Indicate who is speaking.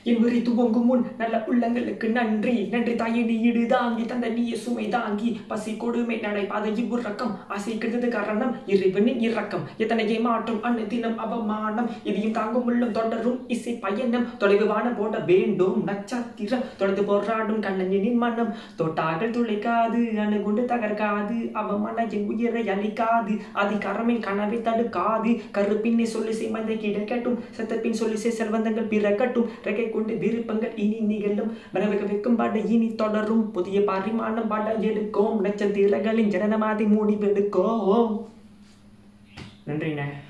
Speaker 1: என் வரி துவங்கும் முன் நல்ல உள்ளங்களுக்கு நன்றி நன்றி தாயே நீ ஈடு தாங்கி தந்த நீய சுமை தாங்கி பசி கொடுமை நடை பாதையில் உறக்கம் ஆசை கெடுத்தது காரணம் இறைவனின் இறக்கம் எத்தனையே மாற்றம் அன்னு தினம் அவமானம் இதையும் தாங்கும் உள்ளம் தொடரும் இசை பயணம் தொலைவு வான போட வேண்டும் நட்சத்திரம் தொடர்ந்து போராடும் கண்ணனின் மனம் தொட்டார்கள் துளைக்காது அணுகுண்டு தகர்க்காது அவமான என் உயிரை அழிக்காது அதிகாரமின் கனவை தடுக்காது கருப்பின்னே சொல்லி செய்மந்தை கிடைக்கட்டும் செத்தப்பின் சொல்லி செய் செல்வந்தங்கள் பிறக்கட்டும் ரெக்கை கொண்டு விருப்பங்கள் இனி நிகழும் மனவக வைக்கும் பாட இனி தொடரும் புதிய பரிமாணம் பாட எடுக்கும் நட்சத்திரங்களின் ஜனனமாதி முடிவெடுக்கும் நன்றிண்ணே